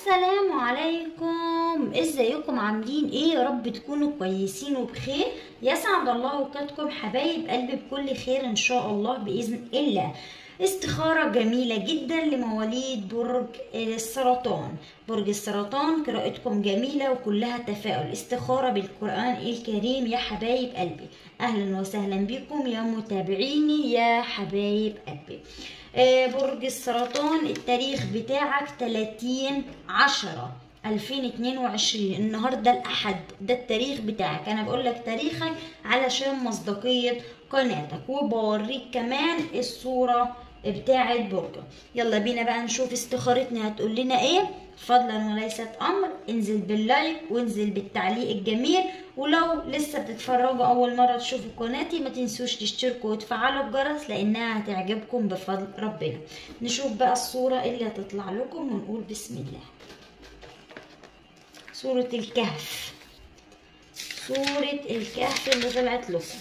السلام عليكم ازيكم عاملين ايه يا رب تكونوا كويسين وبخير يسعد الله اوقاتكم حبايب قلبي بكل خير ان شاء الله باذن الله استخارة جميلة جدا لمواليد برج السرطان برج السرطان قراءتكم جميلة وكلها تفاؤل استخارة بالقرآن الكريم يا حبايب قلبي أهلا وسهلا بكم يا متابعيني يا حبايب قلبي آه، برج السرطان التاريخ بتاعك 30 10 2022 النهارده الاحد ده التاريخ بتاعك انا بقول لك تاريخك علشان مصداقيه قناتك وبوريك كمان الصوره بتاعه برجك يلا بينا بقى نشوف استخارتنا هتقول لنا ايه فضلا وليست امر انزل باللايك وانزل بالتعليق الجميل ولو لسه بتتفرجوا اول مره تشوفوا قناتي ما تنسوش تشتركوا وتفعلوا الجرس لانها هتعجبكم بفضل ربنا نشوف بقى الصوره اللي هتطلع لكم ونقول بسم الله سورة الكهف سورة الكهف اللي طلعت لكم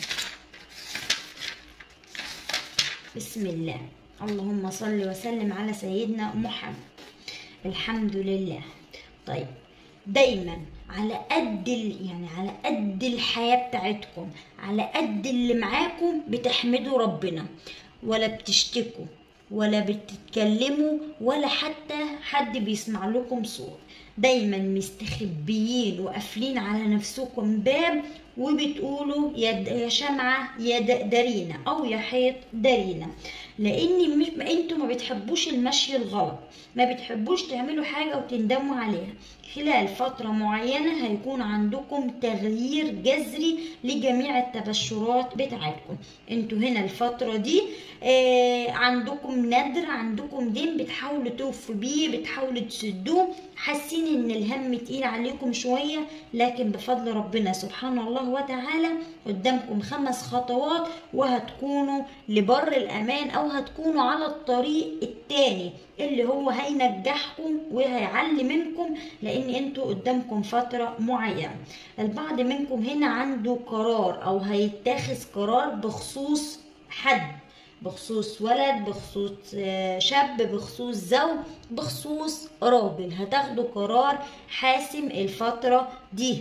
بسم الله اللهم صل وسلم على سيدنا محمد الحمد لله طيب دايما على قد ال- يعني على قد الحياة بتاعتكم على قد اللي معاكم بتحمدوا ربنا ولا بتشتكوا ولا بتتكلموا ولا حتى حد بيسمع لكم صوت دايما مستخبيين وقافلين على نفسكم باب وبتقولوا يا د- يا شمعة يا د- دارينا أو يا حيط دارينا لأن مش ما انتوا ما بتحبوش المشي الغلط ما بتحبوش تعملوا حاجة وتندموا عليها خلال فترة معينة هيكون عندكم تغيير جذري لجميع التبشرات بتاعتكم انتوا هنا الفترة دي آه عندكم ندر عندكم دين بتحاولوا توفوا بيه بتحاولوا تسدوه حاسين ان الهم تقيل عليكم شوية لكن بفضل ربنا سبحانه الله وتعالى قدامكم خمس خطوات وهتكونوا لبر الامان او هتكونوا على الطريق التاني اللي هو هينجحكم وهيعلي منكم لان انتوا قدامكم فترة معينة البعض منكم هنا عنده قرار او هيتخذ قرار بخصوص حد بخصوص ولد بخصوص آه، شاب بخصوص زوج بخصوص راجل هتاخدوا قرار حاسم الفترة دي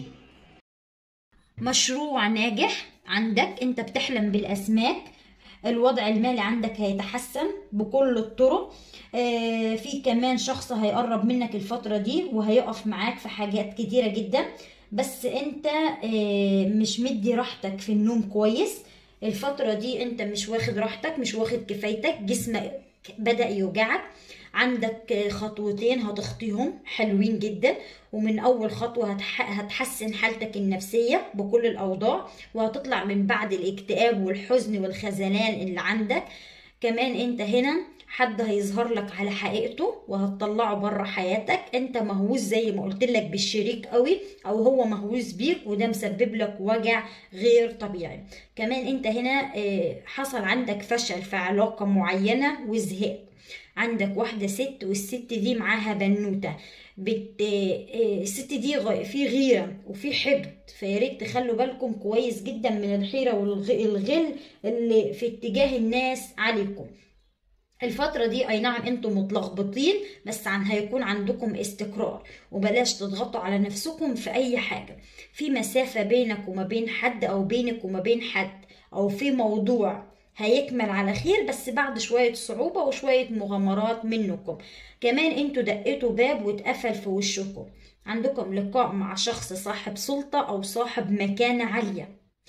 مشروع ناجح عندك انت بتحلم بالاسماك الوضع المالي عندك هيتحسن بكل الطرق آه، في كمان شخص هيقرب منك الفترة دي وهيقف معاك في حاجات كتيرة جدا بس انت آه، مش مدي راحتك في النوم كويس الفترة دي انت مش واخد راحتك مش واخد كفايتك جسمك بدأ يوجعك عندك خطوتين هتخطيهم حلوين جدا ومن اول خطوه هتح... هتحسن حالتك النفسيه بكل الاوضاع وهتطلع من بعد الاكتئاب والحزن والخذلان اللي عندك كمان انت هنا حد هيظهر لك على حقيقته وهتطلعه بره حياتك انت مهووس زي ما قلت لك بالشريك قوي او هو مهووس بيك وده مسبب لك وجع غير طبيعي كمان انت هنا آه، حصل عندك فشل في علاقه معينه وزهقت عندك واحدة ست والست دي معاها بنوتة بت... آه، الست دي غ- في غيرة وفي حقد فياريت تخلوا بالكم كويس جدا من الحيرة والغل اللي في اتجاه الناس عليكم الفترة دي أي نعم أنتم متلخبطين بس عن هيكون عندكم استقرار وبلاش تضغطوا على نفسكم في أي حاجة في مسافة بينك وما بين حد أو بينك وما بين حد أو في موضوع هيكمل على خير بس بعد شوية صعوبة وشوية مغامرات منكم كمان انتوا دقيتوا باب واتقفل في وشكم عندكم لقاء مع شخص صاحب سلطة أو صاحب مكانة عالية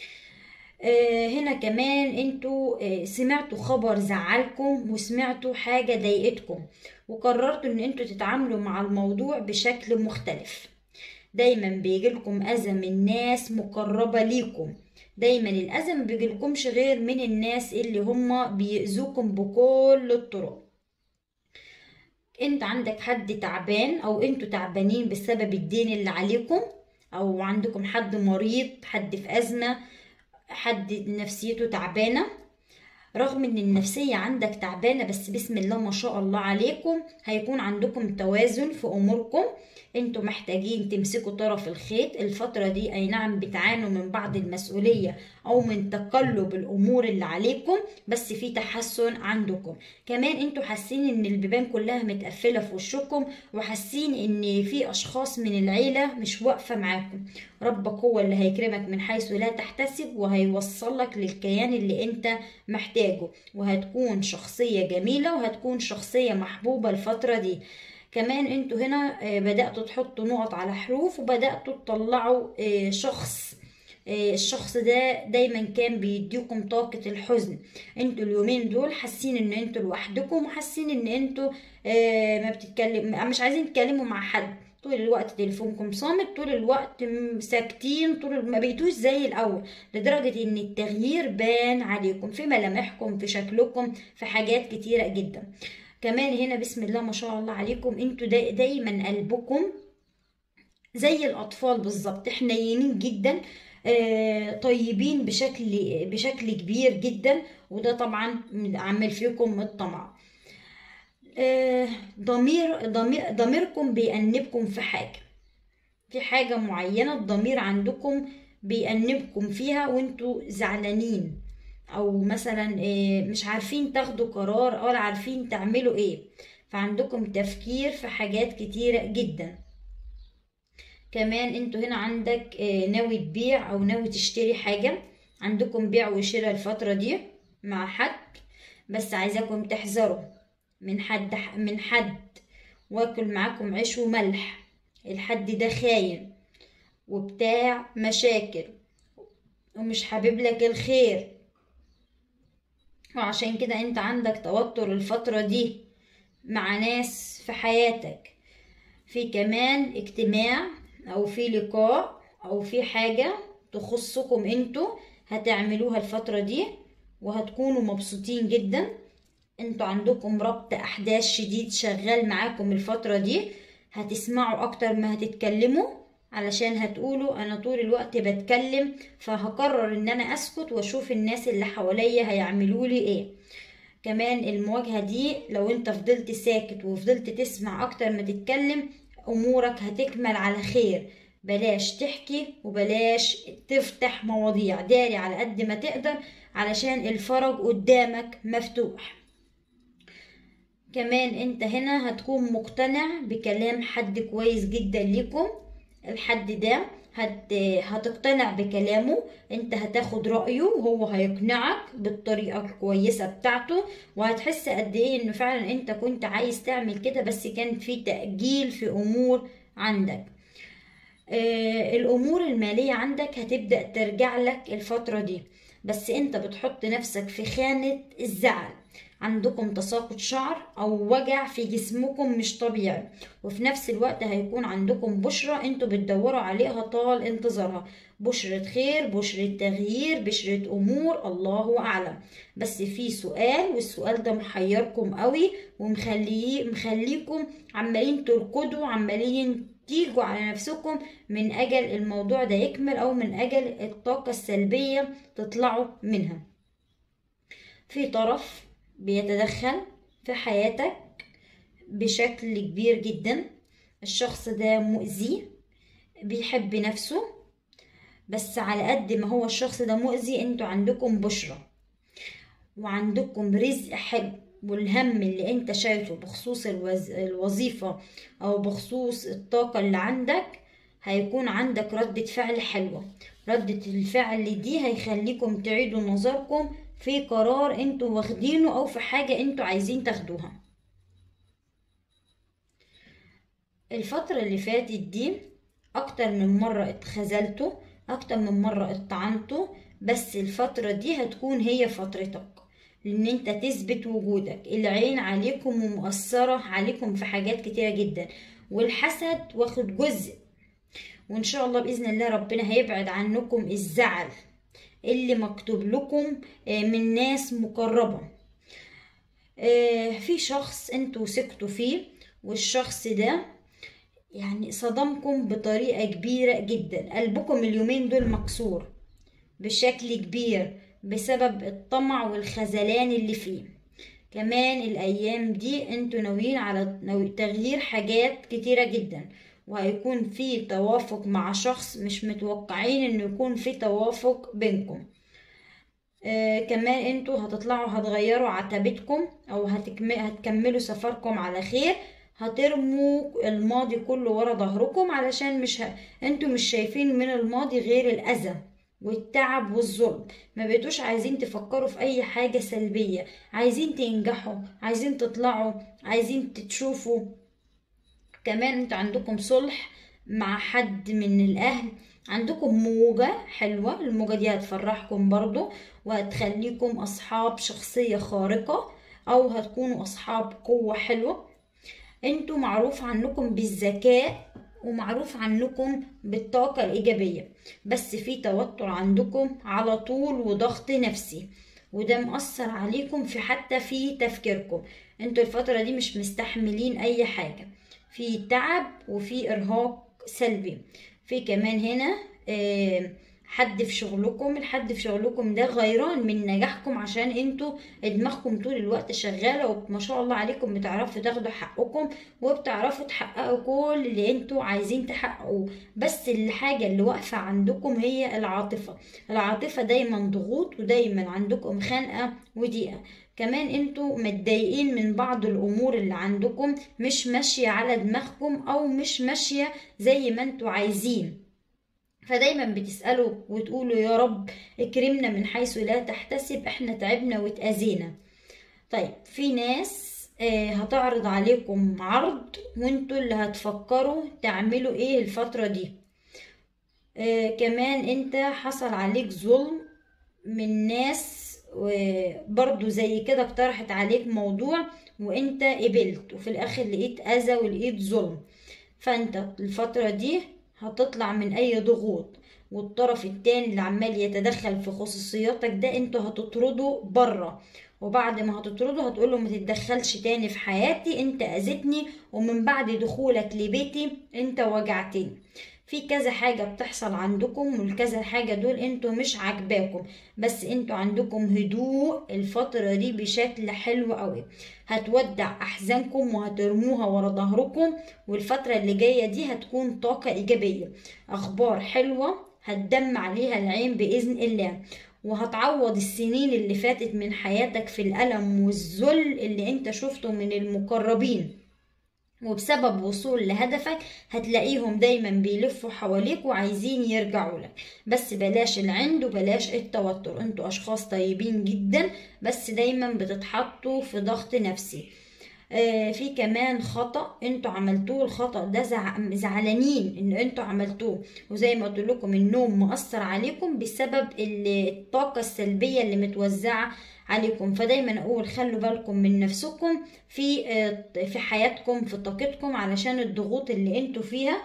آه، هنا كمان انتوا آه، سمعتوا خبر زعلكم وسمعتوا حاجة ضايقتكم وقررتوا ان انتوا تتعاملوا مع الموضوع بشكل مختلف دايما بيجيلكم اذى من ناس مقربة ليكم دايما الاذى ما بيجيلكمش غير من الناس اللي هم بيأذوكم بكل الطرق انت عندك حد تعبان او انتوا تعبانين بسبب الدين اللي عليكم او عندكم حد مريض حد في ازمة حد نفسيته تعبانة رغم ان النفسية عندك تعبانة بس بسم الله ما شاء الله عليكم هيكون عندكم توازن في اموركم انتوا محتاجين تمسكوا طرف الخيط الفترة دي اي نعم بتعانوا من بعض المسؤولية او من تقلب الامور اللي عليكم بس في تحسن عندكم كمان انتوا حاسين ان البيبان كلها متقفلة في وشكم وحاسين ان في اشخاص من العيلة مش واقفة معاكم ربك هو اللي هيكرمك من حيث لا تحتسب وهيوصلك للكيان اللي انت محتاجه وهتكون شخصية جميلة وهتكون شخصية محبوبة الفترة دي كمان انتوا هنا بدأتوا تحطوا نقط على حروف وبدأتوا تطلعوا شخص الشخص ده دايما كان بيديكم طاقة الحزن انتوا اليومين دول حاسين ان انتوا لوحدكم وحاسين ان انتوا ما بتتكلم مش عايزين تتكلموا مع حد طول الوقت تليفونكم صامت طول الوقت ساكتين طول ما بقيتوش زي الاول لدرجة ان التغيير بان عليكم في ملامحكم في شكلكم في حاجات كتيرة جدا كمان هنا بسم الله ما شاء الله عليكم انتوا دا دايما قلبكم زي الاطفال بالظبط حنينين جدا آه طيبين بشكل بشكل كبير جدا وده طبعا عامل فيكم الطمع آه ضمير ضمير ضميركم بيأنبكم في حاجه في حاجه معينه الضمير عندكم بيأنبكم فيها وانتوا زعلانين او مثلا مش عارفين تاخدوا قرار ولا عارفين تعملوا ايه فعندكم تفكير في حاجات كتيرة جدا كمان انتوا هنا عندك ناوي تبيع او ناوي تشتري حاجة عندكم بيع وشراء الفترة دي مع حد بس عايزاكم تحذروا من حد من حد واكل معاكم عيش وملح الحد ده خاين وبتاع مشاكل ومش حابب لك الخير وعشان كده انت عندك توتر الفترة دي مع ناس في حياتك في كمان اجتماع او في لقاء او في حاجة تخصكم انتوا هتعملوها الفترة دي وهتكونوا مبسوطين جدا انتوا عندكم ربط احداث شديد شغال معاكم الفترة دي هتسمعوا اكتر ما هتتكلموا علشان هتقولوا انا طول الوقت بتكلم فهقرر ان انا اسكت واشوف الناس اللي حواليا هيعملوا لي ايه كمان المواجهة دي لو انت فضلت ساكت وفضلت تسمع اكتر ما تتكلم امورك هتكمل على خير بلاش تحكي وبلاش تفتح مواضيع داري على قد ما تقدر علشان الفرج قدامك مفتوح كمان انت هنا هتكون مقتنع بكلام حد كويس جدا ليكم الحد ده هت... هتقتنع بكلامه انت هتاخد رأيه وهو هيقنعك بالطريقة الكويسة بتاعته وهتحس قد ايه انه فعلا انت كنت عايز تعمل كده بس كان في تأجيل في امور عندك آه الامور المالية عندك هتبدأ ترجع لك الفترة دي بس انت بتحط نفسك في خانة الزعل عندكم تساقط شعر او وجع في جسمكم مش طبيعي وفي نفس الوقت هيكون عندكم بشرة انتوا بتدوروا عليها طال انتظارها بشرة خير بشرة تغيير بشرة امور الله اعلم بس في سؤال والسؤال ده محيركم قوي ومخليه مخليكم عمالين تركضوا عمالين تيجوا على نفسكم من اجل الموضوع ده يكمل او من اجل الطاقة السلبية تطلعوا منها في طرف بيتدخل في حياتك بشكل كبير جدا الشخص ده مؤذي بيحب نفسه بس على قد ما هو الشخص ده مؤذي انتوا عندكم بشرة وعندكم رزق حلو والهم اللي انت شايفه بخصوص الوز... الوظيفة او بخصوص الطاقة اللي عندك هيكون عندك ردة فعل حلوة ردة الفعل دي هيخليكم تعيدوا نظركم في قرار انتوا واخدينه او في حاجة انتوا عايزين تاخدوها الفترة اللي فاتت دي اكتر من مرة اتخذلتوا اكتر من مرة اتطعنتوا بس الفترة دي هتكون هي فترتك لان انت تثبت وجودك العين عليكم ومؤثرة عليكم في حاجات كتيرة جدا والحسد واخد جزء وان شاء الله باذن الله ربنا هيبعد عنكم الزعل اللي مكتوب لكم من ناس مقربة في شخص انتوا سكتوا فيه والشخص ده يعني صدمكم بطريقة كبيرة جدا قلبكم اليومين دول مكسور بشكل كبير بسبب الطمع والخذلان اللي فيه كمان الايام دي انتوا ناويين على ناوي تغيير حاجات كتيرة جدا وهيكون في توافق مع شخص مش متوقعين انه يكون في توافق بينكم آه كمان انتوا هتطلعوا هتغيروا عتبتكم او هتكم... هتكملوا سفركم على خير هترموا الماضي كله ورا ظهركم علشان مش ه... انتوا مش شايفين من الماضي غير الاذى والتعب والظلم ما بقيتوش عايزين تفكروا في اي حاجة سلبية عايزين تنجحوا عايزين تطلعوا عايزين تشوفوا كمان انتوا عندكم صلح مع حد من الاهل عندكم موجة حلوة الموجة دي هتفرحكم برضو وهتخليكم أصحاب شخصية خارقة أو هتكونوا أصحاب قوة حلوة انتوا معروف عنكم بالذكاء ومعروف عنكم بالطاقة الإيجابية بس في توتر عندكم على طول وضغط نفسي وده مؤثر عليكم في حتى في تفكيركم انتوا الفترة دي مش مستحملين أي حاجة في تعب وفي إرهاق سلبي في كمان هنا آه حد في شغلكم الحد في شغلكم ده غيران من نجاحكم عشان انتوا دماغكم طول الوقت شغالة وما شاء الله عليكم بتعرفوا تاخدوا حقكم وبتعرفوا تحققوا كل اللي انتوا عايزين تحققوه بس الحاجة اللي واقفة عندكم هي العاطفة العاطفة دايما ضغوط ودايما عندكم خنقة وضيقة كمان انتوا متضايقين من بعض الامور اللي عندكم مش ماشية على دماغكم او مش ماشية زي ما انتوا عايزين فدايما بتسألوا وتقولوا يا رب اكرمنا من حيث لا تحتسب احنا تعبنا واتأذينا طيب في ناس هتعرض عليكم عرض وانتوا اللي هتفكروا تعملوا ايه الفترة دي كمان انت حصل عليك ظلم من ناس وبرضو زي كده اقترحت عليك موضوع وانت قبلت وفي الاخر لقيت اذى ولقيت ظلم فانت الفترة دي هتطلع من اي ضغوط والطرف التاني اللي عمال يتدخل في خصوصياتك ده انتوا هتطرده بره وبعد ما هتطرده هتقوله ما تتدخلش تاني في حياتي انت اذيتني ومن بعد دخولك لبيتي انت وجعتني في كذا حاجة بتحصل عندكم والكذا حاجة دول انتوا مش عاجباكم بس انتوا عندكم هدوء الفترة دي بشكل حلو قوي هتودع احزانكم وهترموها ورا ظهركم والفترة اللي جاية دي هتكون طاقة ايجابية اخبار حلوة هتدم عليها العين باذن الله وهتعوض السنين اللي فاتت من حياتك في الألم والذل اللي انت شفته من المقربين وبسبب وصول لهدفك هتلاقيهم دايما بيلفوا حواليك وعايزين يرجعوا لك بس بلاش العند وبلاش التوتر انتوا اشخاص طيبين جدا بس دايما بتتحطوا في ضغط نفسي آه في كمان خطأ انتوا عملتوه الخطأ ده زع... زعلانين ان انتوا عملتوه وزي ما قلت لكم النوم مؤثر عليكم بسبب الطاقة السلبية اللي متوزعة عليكم فدايما اقول خلوا بالكم من نفسكم في في حياتكم في طاقتكم علشان الضغوط اللي انتوا فيها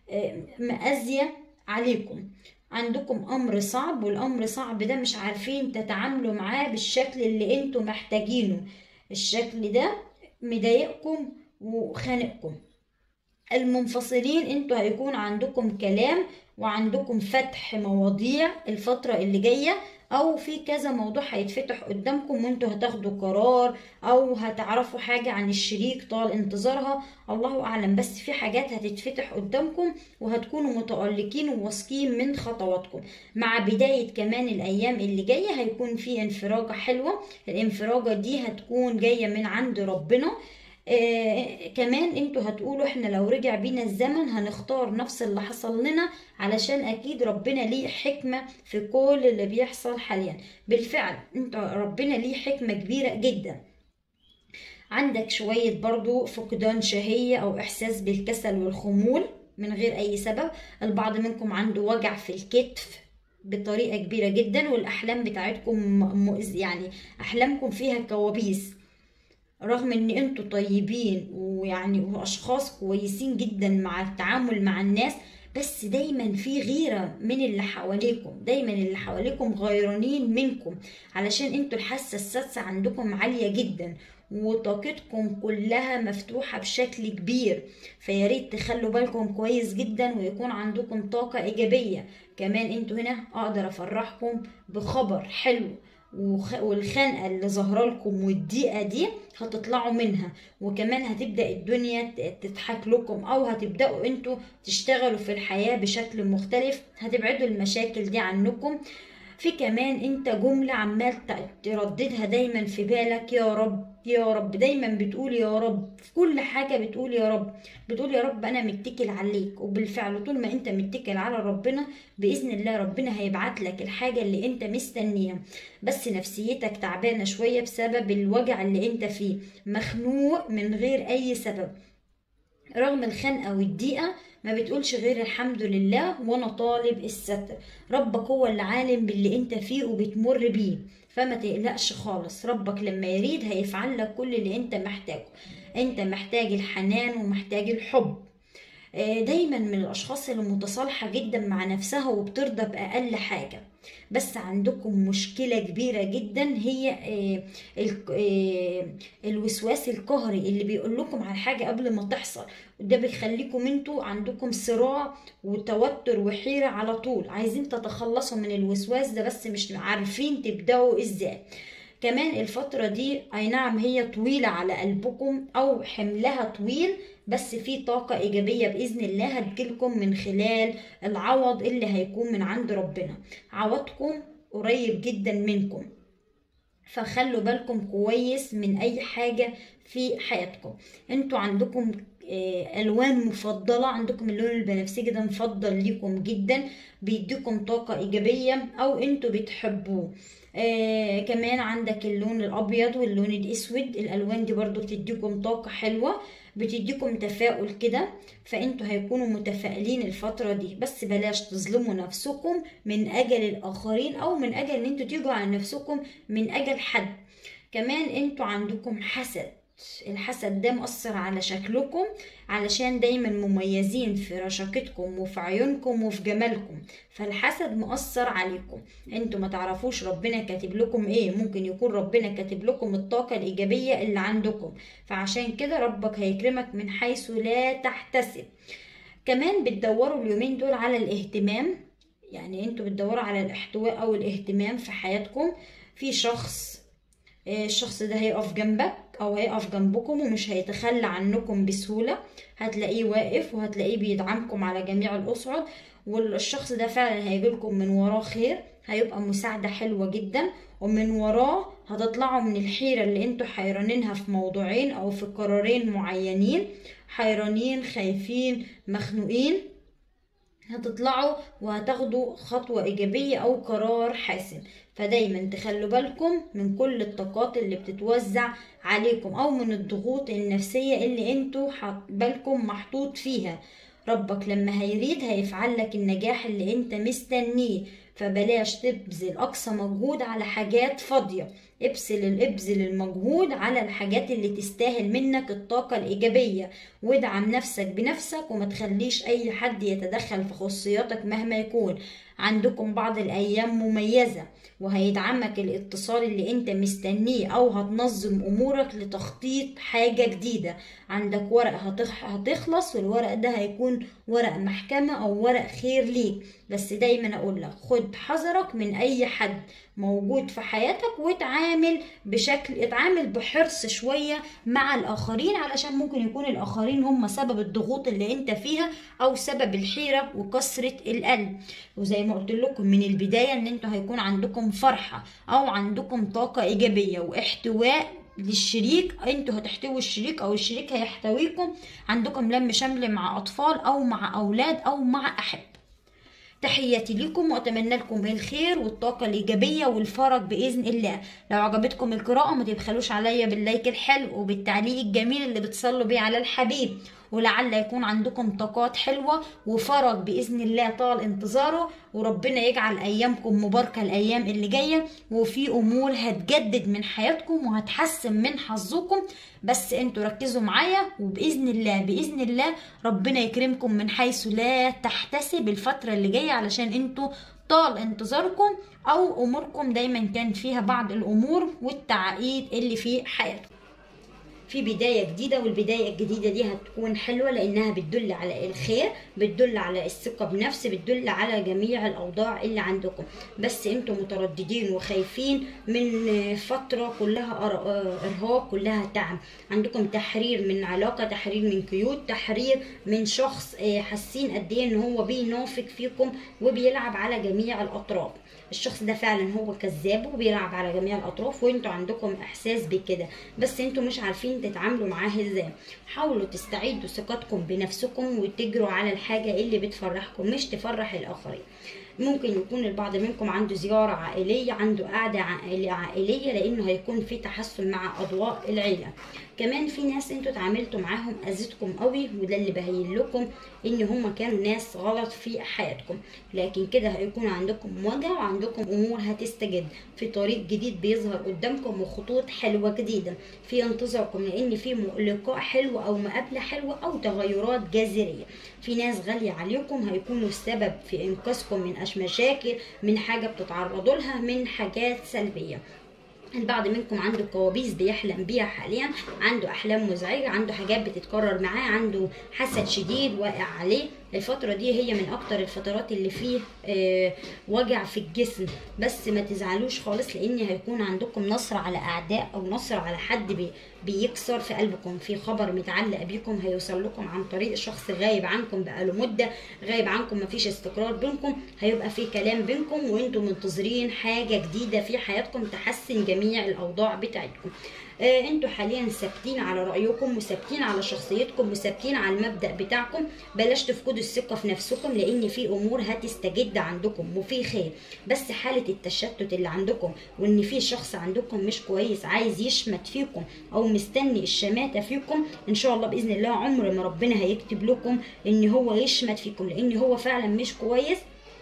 مأذية عليكم عندكم امر صعب والامر صعب ده مش عارفين تتعاملوا معاه بالشكل اللي انتوا محتاجينه الشكل ده مضايقكم وخانقكم المنفصلين انتوا هيكون عندكم كلام وعندكم فتح مواضيع الفترة اللي جاية او في كذا موضوع هيتفتح قدامكم وانتوا هتاخدوا قرار او هتعرفوا حاجة عن الشريك طال انتظارها الله اعلم بس في حاجات هتتفتح قدامكم وهتكونوا متألقين وواثقين من خطواتكم مع بداية كمان الايام اللي جاية هيكون في انفراجة حلوة الانفراجة دي هتكون جاية من عند ربنا آه كمان انتوا هتقولوا احنا لو رجع بينا الزمن هنختار نفس اللي حصل لنا علشان اكيد ربنا ليه حكمة في كل اللي بيحصل حاليا بالفعل انت ربنا ليه حكمة كبيرة جدا عندك شوية برضو فقدان شهية او احساس بالكسل والخمول من غير اي سبب البعض منكم عنده وجع في الكتف بطريقة كبيرة جدا والاحلام بتاعتكم مؤذ يعني احلامكم فيها كوابيس رغم ان انتوا طيبين ويعني واشخاص كويسين جدا مع التعامل مع الناس بس دايما في غيرة من اللي حواليكم دايما اللي حواليكم غيرانين منكم علشان انتوا الحاسة السادسة عندكم عالية جدا وطاقتكم كلها مفتوحة بشكل كبير فياريت تخلوا بالكم كويس جدا ويكون عندكم طاقة إيجابية كمان انتوا هنا أقدر أفرحكم بخبر حلو وخ- والخنقة اللي ظاهرة لكم والضيقة دي هتطلعوا منها وكمان هتبدأ الدنيا ت- تضحك لكم أو هتبدأوا انتوا تشتغلوا في الحياة بشكل مختلف هتبعدوا المشاكل دي عنكم في كمان انت جملة عمال ت- ترددها دايما في بالك يا رب يا رب دايما بتقول يا رب في كل حاجة بتقول يا رب بتقول يا رب انا متكل عليك وبالفعل طول ما انت متكل على ربنا بإذن الله ربنا هيبعت لك الحاجة اللي انت مستنيها بس نفسيتك تعبانة شوية بسبب الوجع اللي انت فيه مخنوق من غير اي سبب رغم الخنقة والضيقة ما بتقولش غير الحمد لله وانا طالب الستر ربك هو اللي عالم باللي انت فيه وبتمر بيه فما تقلقش خالص ربك لما يريد هيفعل لك كل اللي انت محتاجه انت محتاج الحنان ومحتاج الحب آه، دايما من الاشخاص اللي متصالحة جدا مع نفسها وبترضى باقل حاجة بس عندكم مشكلة كبيرة جدا هي آه، ال- آه، الوسواس القهري اللي بيقول لكم على حاجة قبل ما تحصل وده بيخليكم انتوا عندكم صراع وتوتر وحيرة على طول عايزين تتخلصوا من الوسواس ده بس مش عارفين تبدأوا ازاي كمان الفترة دي اي نعم هي طويلة على قلبكم او حملها طويل بس في طاقة ايجابية باذن الله هتجيلكم من خلال العوض اللي هيكون من عند ربنا عوضكم قريب جدا منكم فخلوا بالكم كويس من اي حاجة في حياتكم انتوا عندكم آه، الوان مفضلة عندكم اللون البنفسجي ده مفضل ليكم جدا بيديكم طاقة ايجابية او انتوا بتحبوه آه كمان عندك اللون الابيض واللون الاسود الالوان دي برضو بتديكم طاقة حلوة بتديكم تفاؤل كده فانتوا هيكونوا متفائلين الفترة دي بس بلاش تظلموا نفسكم من اجل الاخرين او من اجل ان انتوا تيجوا على نفسكم من اجل حد كمان انتوا عندكم حسد الحسد ده مؤثر على شكلكم علشان دايما مميزين في رشاقتكم وفي عيونكم وفي جمالكم فالحسد مؤثر عليكم انتوا ما تعرفوش ربنا كاتب لكم ايه ممكن يكون ربنا كاتب لكم الطاقة الإيجابية اللي عندكم فعشان كده ربك هيكرمك من حيث لا تحتسب كمان بتدوروا اليومين دول على الاهتمام يعني انتوا بتدوروا على الاحتواء او الاهتمام في حياتكم في شخص آه، الشخص ده هيقف جنبك او هيقف جنبكم ومش هيتخلى عنكم بسهولة هتلاقيه واقف وهتلاقيه بيدعمكم على جميع الأصعد والشخص ده فعلا هيجيلكم من وراه خير هيبقى مساعدة حلوة جدا ومن وراه هتطلعوا من الحيرة اللي انتوا حيرانينها في موضوعين او في قرارين معينين حيرانين خايفين مخنوقين هتطلعوا وهتاخدوا خطوة إيجابية أو قرار حاسم فدايما تخلوا بالكم من كل الطاقات اللي بتتوزع عليكم أو من الضغوط النفسية اللي انتوا حط- بالكم محطوط فيها ربك لما هيريد هيفعل لك النجاح اللي انت مستنيه فبلاش تبذل أقصى مجهود على حاجات فاضية ابذل ابذل المجهود على الحاجات اللي تستاهل منك الطاقة الإيجابية وادعم نفسك بنفسك وما تخليش أي حد يتدخل في خصوصياتك مهما يكون عندكم بعض الأيام مميزة وهيدعمك الاتصال اللي انت مستنيه او هتنظم امورك لتخطيط حاجة جديدة عندك ورق هتخ... هتخلص والورق ده هيكون ورق محكمة او ورق خير ليك بس دايما اقول لك خد حذرك من اي حد موجود في حياتك واتعامل بشكل اتعامل بحرص شوية مع الاخرين علشان ممكن يكون الاخرين هم سبب الضغوط اللي انت فيها او سبب الحيرة وكسرة القلب وزي ما قلت لكم من البداية ان انتوا هيكون عندكم فرحة او عندكم طاقة ايجابية واحتواء للشريك انتوا هتحتووا الشريك او الشريك هيحتويكم عندكم لم شمل مع اطفال او مع اولاد او مع احب تحياتي لكم واتمنى لكم الخير والطاقه الايجابيه والفرج باذن الله لو عجبتكم القراءه ما تبخلوش عليا باللايك الحلو وبالتعليق الجميل اللي بتصلوا بيه على الحبيب ولعل يكون عندكم طاقات حلوة وفرج بإذن الله طال انتظاره وربنا يجعل أيامكم مباركة الأيام اللي جاية وفي أمور هتجدد من حياتكم وهتحسن من حظكم بس انتوا ركزوا معايا وبإذن الله بإذن الله ربنا يكرمكم من حيث لا تحتسب الفترة اللي جاية علشان انتوا طال انتظاركم او اموركم دايما كان فيها بعض الامور والتعقيد اللي في حياتكم في بداية جديدة والبداية الجديدة دي هتكون حلوة لأنها بتدل على الخير بتدل على الثقة بنفس بتدل على جميع الأوضاع اللي عندكم بس انتم مترددين وخايفين من فترة كلها أر- إرهاق كلها تعب عندكم تحرير من علاقة تحرير من قيود تحرير من شخص آه، حاسين قد ايه ان هو بينافق فيكم وبيلعب على جميع الأطراف الشخص ده فعلا هو كذاب وبيلعب على جميع الاطراف وانتوا عندكم احساس بكده بس انتوا مش عارفين تتعاملوا معاه ازاي حاولوا تستعيدوا ثقتكم بنفسكم وتجروا على الحاجه اللي بتفرحكم مش تفرح الاخرين ممكن يكون البعض منكم عنده زيارة عائلية عنده قعدة عائلية عائلية لأنه هيكون في تحسن مع أضواء العيلة كمان في ناس انتوا اتعاملتوا معاهم أذتكم قوي وده اللي بهين لكم ان هم كانوا ناس غلط في حياتكم لكن كده هيكون عندكم مواجهة وعندكم امور هتستجد في طريق جديد بيظهر قدامكم وخطوط حلوة جديدة في انتظاركم لان في م- لقاء حلو او مقابلة حلوة او تغيرات جذرية في ناس غالية عليكم هيكونوا السبب في انقاذكم من أش مشاكل من حاجة بتتعرضوا لها من حاجات سلبية البعض منكم عنده كوابيس بيحلم بيها حاليا عنده احلام مزعجه عنده حاجات بتتكرر معاه عنده حسد شديد واقع عليه الفتره دي هي من اكتر الفترات اللي فيه آه وجع في الجسم بس ما تزعلوش خالص لان هيكون عندكم نصر على اعداء او نصر على حد بي بيكسر في قلبكم في خبر متعلق بيكم هيوصل لكم عن طريق شخص غايب عنكم بقاله مده غايب عنكم مفيش استقرار بينكم هيبقى في كلام بينكم وانتم منتظرين حاجه جديده في حياتكم تحسن جميع الاوضاع بتاعتكم آه انتوا حاليا ثابتين على رايكم وثابتين على شخصيتكم وثابتين على المبدا بتاعكم بلاش تفقدوا الثقه في نفسكم لان في امور هتستجد عندكم وفي خير بس حاله التشتت اللي عندكم وان في شخص عندكم مش كويس عايز يشمت فيكم او مستني الشماته فيكم ان شاء الله باذن الله عمر ما ربنا هيكتب لكم ان هو يشمت فيكم لان هو فعلا مش كويس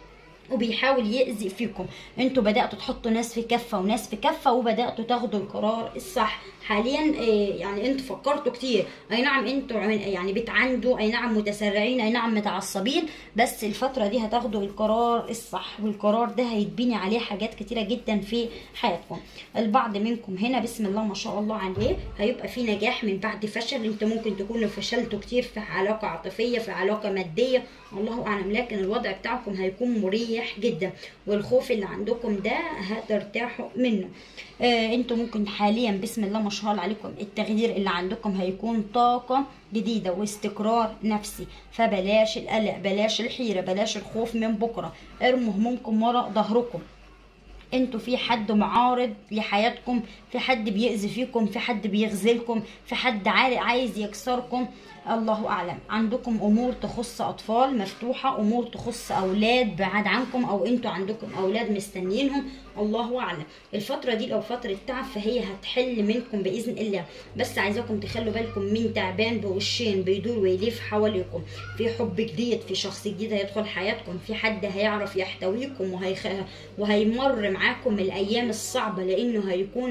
وبيحاول يأذي فيكم انتوا بدأتوا تحطوا ناس في كفة وناس في كفة وبدأتوا تاخدوا القرار الصح حاليا آه، يعني انتوا فكرتوا كتير اي نعم انتوا عن- يعني بتعاندوا اي نعم متسرعين اي نعم متعصبين بس الفترة دي هتاخدوا القرار الصح والقرار ده هيتبني عليه حاجات كتيرة جدا في حياتكم البعض منكم هنا بسم الله ما شاء الله عليه هيبقى في نجاح من بعد فشل انتوا ممكن تكونوا فشلتوا كتير في علاقة عاطفية في علاقة مادية الله اعلم لكن الوضع بتاعكم هيكون مريح جدا والخوف اللي عندكم ده هترتاحوا منه آه انتوا ممكن حاليا بسم الله ما شاء الله عليكم التغيير اللي عندكم هيكون طاقة جديدة واستقرار نفسي فبلاش القلق بلاش الحيرة بلاش الخوف من بكرة ارموا همومكم ورا ظهركم انتوا في حد معارض لحياتكم في حد بيأذي فيكم في حد بيغزلكم في حد عا- عايز يكسركم الله اعلم عندكم امور تخص اطفال مفتوحه امور تخص اولاد بعاد عنكم او انتوا عندكم اولاد مستنيينهم الله اعلم الفتره دي لو فتره تعب فهي هتحل منكم باذن الله بس عايزاكم تخلوا بالكم مين تعبان بوشين بيدور ويلف حواليكم في حب جديد في شخص جديد هيدخل حياتكم في حد هيعرف يحتويكم وهيخ... وهيمر معاكم الايام الصعبه لانه هيكون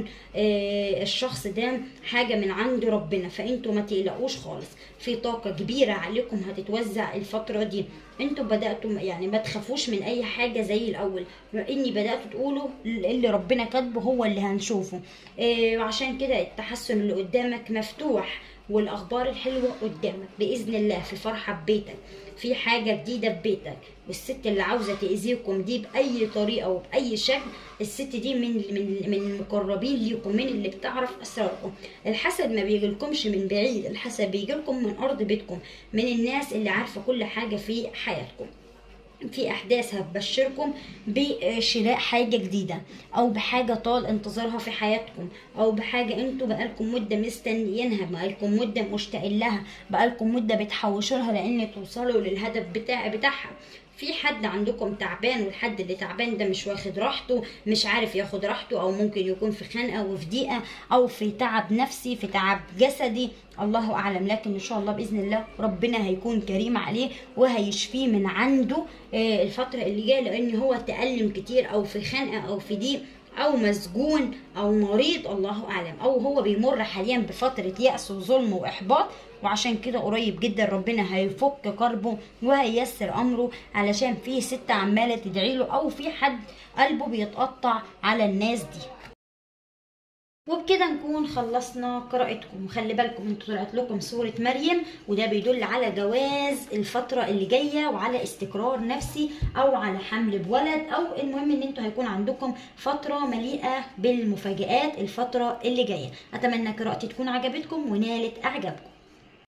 آه الشخص ده حاجه من عند ربنا فانتوا ما تقلقوش خالص في طاقه كبيره عليكم هتتوزع الفتره دي انتوا بداتوا يعني ما تخافوش من اي حاجه زي الاول اني بداتوا تقولوا اللي ربنا كاتبه هو اللي هنشوفه آه وعشان كده التحسن اللي قدامك مفتوح والاخبار الحلوه قدامك باذن الله في فرحه ببيتك في حاجه جديده في بيتك والست اللي عاوزه تاذيكم دي باي طريقه وباي شكل الست دي من من من المقربين ليكم من اللي بتعرف اسراركم الحسد ما بيجيلكمش من بعيد الحسد بيجيلكم من ارض بيتكم من الناس اللي عارفه كل حاجه في حياتكم في احداث هتبشركم بشراء حاجه جديده او بحاجه طال انتظارها في حياتكم او بحاجه انتوا بقالكم مده مستنيينها بقالكم مده مشتاقين لها بقالكم مده بتحوشوا لها لان توصلوا للهدف بتاع بتاعها في حد عندكم تعبان والحد اللي تعبان ده مش واخد راحته مش عارف ياخد راحته او ممكن يكون في خنقه وفي ضيقه او في تعب نفسي في تعب جسدي الله اعلم لكن ان شاء الله باذن الله ربنا هيكون كريم عليه وهيشفيه من عنده آه، الفتره اللي جايه لان هو تالم كتير او في خنقه او في ضيق او مسجون او مريض الله اعلم او هو بيمر حاليا بفتره يأس وظلم واحباط وعشان كده قريب جدا ربنا هيفك كربه وهييسر امره علشان في ست عماله تدعي له او في حد قلبه بيتقطع على الناس دي وبكده نكون خلصنا قراءتكم خلي بالكم انتوا طلعت لكم سورة مريم وده بيدل على جواز الفترة اللي جاية وعلى استقرار نفسي او على حمل بولد او المهم ان انتوا هيكون عندكم فترة مليئة بالمفاجآت الفترة اللي جاية اتمنى قراءتي تكون عجبتكم ونالت اعجابكم